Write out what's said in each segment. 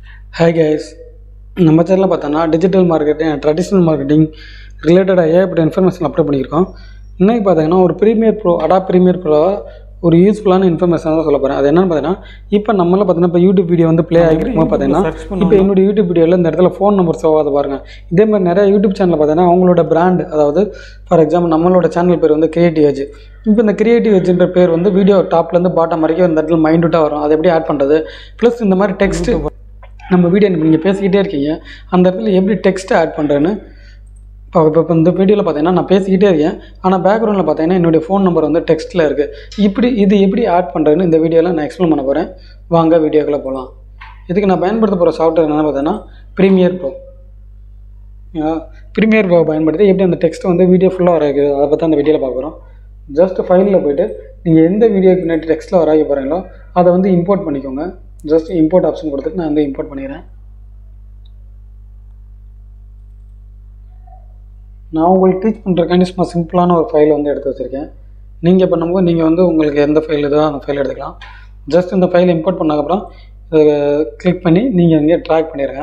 hi guys நம்ம சேனலில் பார்த்தோன்னா டிஜிட்டல் மார்க்கெட்டிங் ட்ரெடிஷ்னல் மார்க்கெட்டிங் ரிலேட்டடாக ஏகப்பட்ட இன்ஃபர்மேஷன் அப்லோட் பண்ணியிருக்கோம் இன்னைக்கு பார்த்தீங்கன்னா ஒரு Premiere Pro Adobe Premiere Pro ஒரு யூஸ்ஃபுல்லான இன்ஃபர்மேஷன் தான் சொல்ல போகிறேன் அது என்னன்னு பார்த்தீங்கன்னா இப்போ நம்மளால் பார்த்தீங்கன்னா இப்போ யூடியூப் வீடியோ வந்து ப்ளே ஆகிருக்கும் பார்த்தீங்கன்னா இப்போ என்னோட யூடியூப் வீடியோவில் இந்த இடத்துல ஃபோன் நம்பர் ஷோ ஆகாத பாருங்கள் இதே மாதிரி நிறைய யூடியூப் சேனலில் பார்த்தீங்கன்னா அவங்களோட பிராண்ட் அதாவது ஃபார் எக்ஸாம்பிள் நம்மளோட சேனல் பேர் வந்து கிரியேட்டிவ் ஏஜ் இப்போ இந்த கிரியேட்டிவ் ஏஜ்ன்ற பேர் வந்து வீடியோ டாப்லேருந்து பாட்டம் வரைக்கும் இந்த இடத்துல மைண்ட்விட்டாக வரும் அதை எப்படி ஆட் பண்ணுறது ப்ளஸ் இந்த மாதிரி டெக்ஸ்ட் நம்ம வீடியோ நீங்கள் பேசிக்கிட்டே இருக்கீங்க அந்த இடத்துல எப்படி டெக்ஸ்ட்டை ஆட் பண்ணுறேன்னு இப்போ இப்போ இப்போ இந்த வீடியோவில் பார்த்தீங்கன்னா நான் பேசிக்கிட்டே இருக்கேன் ஆனால் பேக்ரவுண்டில் பார்த்தீங்கன்னா என்னுடைய ஃபோன் நம்பர் வந்து டெக்ஸ்ட்டில் இருக்குது இப்படி இது எப்படி ஆட் பண்ணுறேன்னு இந்த வீடியோவில் நான் எக்ஸ்பிளைன் பண்ண போகிறேன் வாங்க வீடியோக்குள்ளே போகலாம் இதுக்கு நான் பயன்படுத்த போகிற சாஃப்ட்வேர் என்னென்னு பார்த்தீங்கன்னா ப்ரீமியர் ப்ரோ ப்ரீமியர் ப்ரோ பயன்படுத்தி எப்படி அந்த டெக்ஸ்ட் வந்து வீடியோ ஃபுல்லாக வர வைக்குது அதை பற்றி அந்த வீடியோவில் பார்க்குறோம் ஜஸ்ட் ஃபைலில் போயிட்டு நீங்கள் எந்த வீடியோக்கு பின்னாடி டெக்ஸ்ட்டில் வர வைக்க போகிறீங்களோ அதை வந்து இம்போர்ட் பண்ணிக்கோங்க ஜஸ்ட் இம்போர்ட் ஆப்ஷன் கொடுத்துட்டு நான் வந்து இம்போர்ட் பண்ணிக்கிறேன் நான் உங்களுக்கு டீச் பண்ணுறக்காண்டி சும்மா சிம்பிளான ஒரு ஃபைல் வந்து எடுத்து வச்சுருக்கேன் நீங்கள் பண்ணும்போது நீங்கள் வந்து உங்களுக்கு எந்த ஃபைல் இதோ அந்த ஃபைல் எடுத்துக்கலாம் ஜஸ்ட் இந்த ஃபைல் இம்போர்ட் பண்ணதுக்கப்புறம் இதை கிளிக் பண்ணி நீங்கள் இங்கே ட்ராக் பண்ணிடுங்க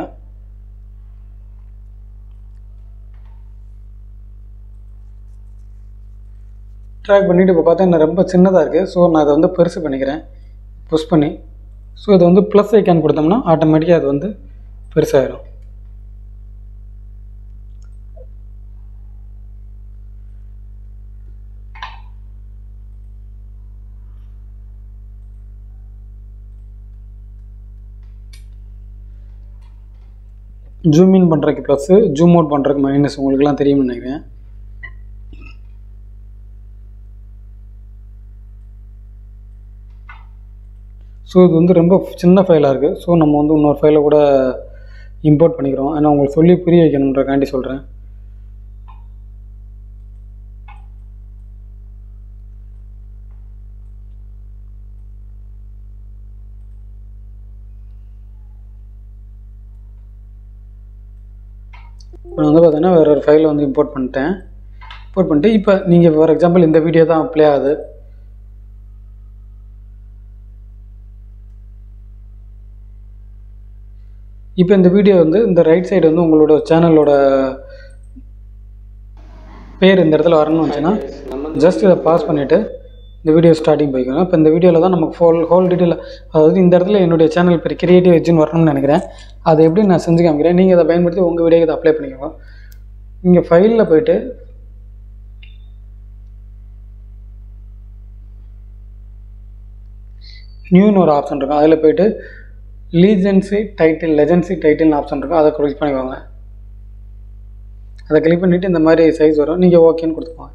ட்ராக் பண்ணிவிட்டு இப்போ பார்த்தா ரொம்ப சின்னதாக இருக்குது ஸோ நான் அதை வந்து பெருசு பண்ணிக்கிறேன் புஷ் பண்ணி ஸோ இதை வந்து ப்ளஸ் ஐக்கான் கொடுத்தோம்னா ஆட்டோமேட்டிக்காக அது வந்து பெருசாகிடும் ஜூம் இன் பண்ணுறதுக்கு ப்ளஸ்ஸு ஜூம் அவுட் பண்ணுறதுக்கு மைனஸ் உங்களுக்குலாம் தெரியும்னு நினைக்கிறேன் ஸோ இது வந்து ரொம்ப சின்ன ஃபைலாக இருக்குது ஸோ நம்ம வந்து இன்னொரு ஃபைலை கூட இம்போர்ட் பண்ணிக்கிறோம் ஆனால் உங்களுக்கு சொல்லி புரிய வைக்கணுன்றக்காண்டி சொல்கிறேன் இப்போ நான் வந்து பார்த்தீங்கன்னா வேறு ஒரு ஃபைலை வந்து இம்போர்ட் பண்ணிட்டேன் இம்போர்ட் பண்ணிட்டு இப்போ நீங்கள் ஃபார் எக்ஸாம்பிள் இந்த வீடியோ தான் ப்ளே ஆகுது இப்போ இந்த வீடியோ வந்து இந்த ரைட் சைடு வந்து உங்களோட சேனலோட பேர் இந்த இடத்துல வரணும்னு வந்துச்சுன்னா ஜஸ்ட் இதை பாஸ் பண்ணிவிட்டு இந்த வீடியோ ஸ்டார்டிங் போய்க்கோங்க இப்போ இந்த வீடியோவில் தான் நமக்கு ஃபோல் ஹோல் டீட்டெயில் அதாவது இந்த இடத்துல என்னுடைய சேனல் பேர் கிரியேட்டிவ் எஜ்ஜுன்னு வரணும்னு நினைக்கிறேன் அதை எப்படி நான் செஞ்சு காமிக்கிறேன் நீங்கள் அதை பயன்படுத்தி உங்கள் வீடியோக்கு இதை அப்ளை பண்ணிக்கோங்க இங்கே ஃபைலில் போயிட்டு நியூன்னு ஒரு ஆப்ஷன் இருக்கும் அதில் போயிட்டு லீஜென்சி டைட்டில் லெஜென்சி டைட்டில்னு ஆப்ஷன் இருக்கும் அதை கிளிக் பண்ணிக்கோங்க அதை கிளிக் பண்ணிவிட்டு இந்த மாதிரி சைஸ் வரும் நீங்கள் ஓகேன்னு கொடுத்துக்கோங்க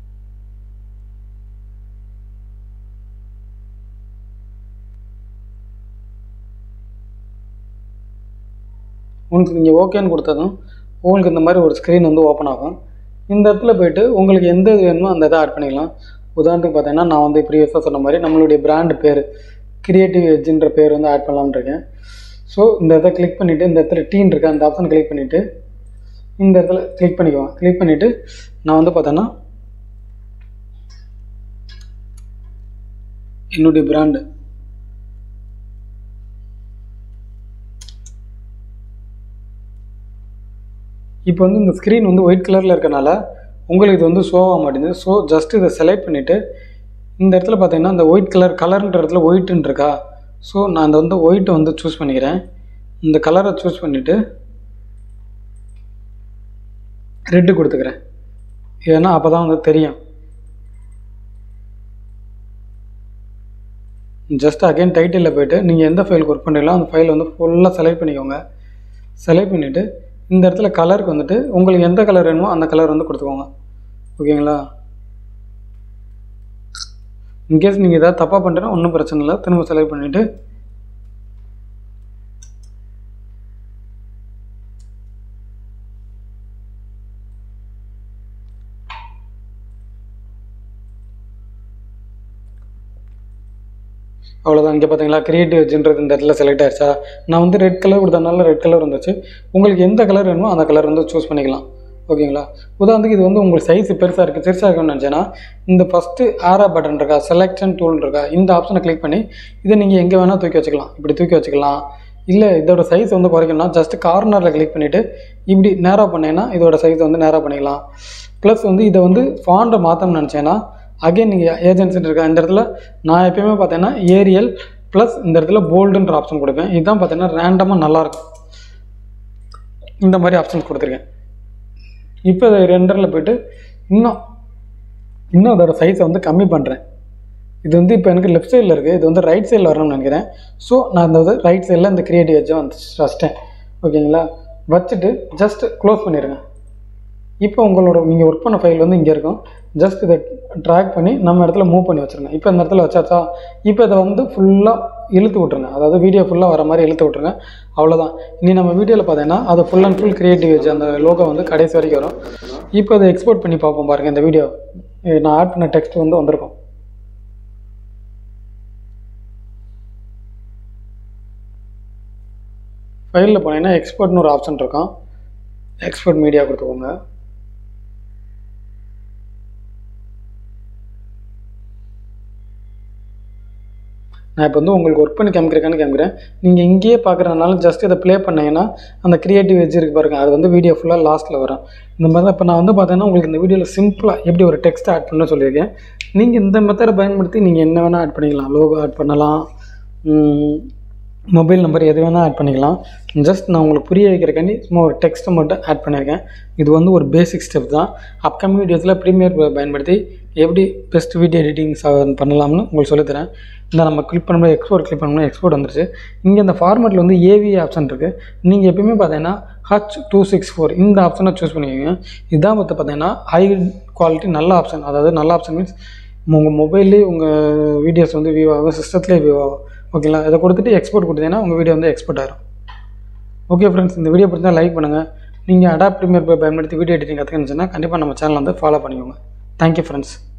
உங்களுக்கு நீங்கள் ஓகேன்னு கொடுத்ததும் உங்களுக்கு இந்த மாதிரி ஒரு ஸ்க்ரீன் வந்து ஓப்பன் ஆகும் இந்த இடத்துல போயிட்டு உங்களுக்கு எந்த இது வேணுமோ அந்த இதை ஆட் பண்ணிக்கலாம் உதாரணத்துக்கு பார்த்தீங்கன்னா நான் வந்து ப்ரீவியஸாக சொன்ன மாதிரி நம்மளுடைய பிராண்டு பேர் கிரியேட்டிவ் எஜ்ஜுன்ற பேர் வந்து ஆட் பண்ணலாம்னு இருக்கேன் ஸோ இந்த இதை கிளிக் பண்ணிவிட்டு இந்த இடத்துல டீன் இருக்கு அந்த ஆப்ஷன் கிளிக் பண்ணிவிட்டு இந்த இடத்துல கிளிக் பண்ணிக்குவோம் கிளிக் பண்ணிவிட்டு நான் வந்து பார்த்தேன்னா என்னுடைய பிராண்டு இப்போ வந்து இந்த ஸ்க்ரீன் வந்து ஒயிட் கலரில் இருக்கனால உங்களுக்கு இது வந்து ஷோ ஆக மாட்டேங்குது ஸோ ஜஸ்ட் இதை செலக்ட் பண்ணிவிட்டு இந்த இடத்துல பார்த்தீங்கன்னா இந்த ஒயிட் கலர் கலர்ன்ற இடத்துல ஒயிட்டுன்னு இருக்கா ஸோ நான் அந்த வந்து ஒயிட்டை வந்து சூஸ் பண்ணிக்கிறேன் இந்த கலரை சூஸ் பண்ணிவிட்டு ரெட்டு கொடுத்துக்கிறேன் ஏன்னா அப்போ தான் வந்து தெரியும் ஜஸ்ட் அகைன் டைட்டிலில் போயிட்டு நீங்கள் எந்த ஃபைலுக்கு ஒர்க் பண்ணுறீங்களோ அந்த ஃபைல் வந்து ஃபுல்லாக செலக்ட் பண்ணிக்கோங்க செலக்ட் பண்ணிவிட்டு இந்த இடத்துல கலருக்கு வந்துட்டு உங்களுக்கு எந்த கலர் வேணுமோ அந்த கலர் வந்து கொடுத்துக்கோங்க ஓகேங்களா இன்கேஸ் நீங்கள் ஏதாவது தப்பாக பண்ணுறேன்னா ஒன்றும் பிரச்சனை இல்லை திரும்ப செலக்ட் பண்ணிவிட்டு அவ்வளோதான் இங்கே பார்த்தீங்களா கிரியேட்டிவ் ஜென்றது இந்த இடத்துல செலக்ட் ஆயிடுச்சா நான் வந்து ரெட் கலர் கொடுத்தனால ரெட் கலர் வந்துச்சு உங்களுக்கு எந்த கலர் வேணுமோ அந்த கலர் வந்து சூஸ் பண்ணிக்கலாம் ஓகேங்களா உதாரணத்துக்கு இது வந்து உங்களுக்கு சைஸ் பெருசாக இருக்குது பெருசாக இருக்குன்னு நினச்சேன்னா இந்த ஃபஸ்ட்டு ஆரா பட்டன் இருக்கா செலெக்ஷன் டூல் இருக்கா இந்த ஆப்ஷனை கிளிக் பண்ணி இதை நீங்கள் எங்கே வேணால் தூக்கி வச்சுக்கலாம் இப்படி தூக்கி வச்சுக்கலாம் இல்லை இதோட சைஸ் வந்து குறைக்கணும்னா ஜஸ்ட் கார்னரில் கிளிக் பண்ணிவிட்டு இப்படி நேராக பண்ணீங்கன்னா இதோட சைஸ் வந்து நேராக பண்ணிக்கலாம் ப்ளஸ் வந்து இதை வந்து ஃபாண்டை மாற்றணும்னு நினச்சேன்னா அகைன் நீங்கள் ஏஜென்சிட்டு இருக்க இந்த இடத்துல நான் எப்பயுமே பார்த்தீங்கன்னா ஏரியல் ப்ளஸ் இந்த இடத்துல போல்டுன்ற ஆப்ஷன் கொடுப்பேன் இதுதான் பார்த்தீங்கன்னா ரேண்டமாக நல்லாயிருக்கும் இந்த மாதிரி ஆப்ஷன்ஸ் கொடுத்துருக்கேன் இப்போ இதை ரெண்டரில் போயிட்டு இன்னும் இன்னும் அதோட சைஸை வந்து கம்மி பண்ணுறேன் இது வந்து இப்போ எனக்கு லெஃப்ட் சைடில் இருக்குது இது வந்து ரைட் சைடில் வரணும்னு நினைக்கிறேன் ஸோ நான் இந்த வந்து ரைட் சைடில் இந்த கிரியேட்டிவ் எஜ்ஜை வந்து வச்சிட்டேன் ஓகேங்களா வச்சுட்டு ஜஸ்ட் க்ளோஸ் பண்ணிடுங்க இப்போ உங்களோட நீங்கள் ஒர்க் பண்ண ஃபைல் வந்து இங்கே இருக்கும் ஜஸ்ட் இதை ட்ராக் பண்ணி நம்ம இடத்துல மூவ் பண்ணி வச்சுருங்க இப்போ இந்த இடத்துல வச்சாச்சா இப்போ இதை வந்து ஃபுல்லாக இழுத்து விட்ருங்க அதாவது வீடியோ ஃபுல்லாக வர மாதிரி இழுத்து விட்ருங்க அவ்வளோதான் இனி நம்ம வீடியோவில் பார்த்தீங்கன்னா அது full and full creative edge அந்த லோகோ வந்து கடைசி வரைக்கும் வரும் இப்போ அதை எக்ஸ்போர்ட் பண்ணி பார்ப்போம் பாருங்கள் இந்த வீடியோ நான் ஆட் பண்ண டெக்ஸ்ட் வந்து வந்திருக்கும் ஃபைலில் போனீங்கன்னா எக்ஸ்போர்ட்னு ஒரு ஆப்ஷன் இருக்கும் எக்ஸ்போர்ட் மீடியா கொடுத்துக்கோங்க நான் இப்போ வந்து உங்களுக்கு ஒர்க் பண்ணி காமிக்கிறேன்னு காமிக்கிறேன் நீங்கள் இங்கேயே பார்க்குறதுனால ஜஸ்ட் இதை ப்ளே பண்ணீங்கன்னா அந்த க்ரியேட்டிவ் எஜ் இருக்கு பாருங்க அது வந்து வீடியோ ஃபுல்லாக லாஸ்ட்டில் வரும் இந்த மாதிரி தான் இப்போ நான் வந்து பார்த்தீங்கன்னா உங்களுக்கு இந்த வீடியோவில் சிம்பிளாக எப்படி ஒரு டெக்ஸ்ட் ஆட் பண்ண சொல்லியிருக்கேன் நீங்கள் இந்த மெத்தடை பயன்படுத்தி நீங்கள் என்ன வேணால் ஆட் பண்ணிக்கலாம் லோகோ ஆட் பண்ணலாம் மொபைல் நம்பர் எது வேணால் ஆட் பண்ணிக்கலாம் ஜஸ்ட் நான் உங்களுக்கு புரிய வைக்கிறக்காண்டி சும்மா ஒரு டெக்ஸ்ட்டை மட்டும் ஆட் பண்ணியிருக்கேன் இது வந்து ஒரு பேசிக் ஸ்டெப் தான் அப்கமிங் வீடியோஸில் ப்ரீமியர் பயன்படுத்தி எப்படி பெஸ்ட் வீடியோ எடிட்டிங் பண்ணலாம்னு உங்களுக்கு சொல்லித்தரேன் இந்த நம்ம கிளிக் பண்ணும்போது எக்ஸ்போர்ட் கிளிக் பண்ணோம்னா எக்ஸ்போர்ட் வந்துருச்சு இங்கே இந்த ஃபார்மேட்டில் வந்து ஏவி ஆப்ஷன் இருக்குது நீங்கள் எப்பயுமே பார்த்தீங்கன்னா ஹச் டூ சிக்ஸ் ஃபோர் இந்த ஆப்ஷனை சூஸ் பண்ணிக்கோங்க இதான் வந்து பார்த்தீங்கன்னா ஹை குவாலிட்டி நல்ல ஆப்ஷன் அதாவது நல்ல ஆப்ஷன் மீன்ஸ் உங்கள் மொபைல்லே உங்கள் வீடியோஸ் வந்து வியூ ஆகும் சிஸ்டத்துலேயே வியூ ஆகும் ஓகேங்களா இதை கொடுத்துட்டு எக்ஸ்போர்ட் கொடுத்தீங்கன்னா உங்கள் வீடியோ வந்து எக்ஸ்போர்ட் ஆயிரும் ஓகே ஃப்ரெண்ட்ஸ் இந்த வீடியோ பிடிச்சா லைக் பண்ணுங்கள் நீங்கள் அடாப் ப்ரீமியர் பயன்படுத்தி வீடியோ எடிட்டிங் கற்றுக்கணுச்சுன்னா கண்டிப்பாக நம்ம சேனல் வந்து ஃபாலோ பண்ணிக்கோங்க தேங்க்யூ ஃப்ரெண்ட்ஸ்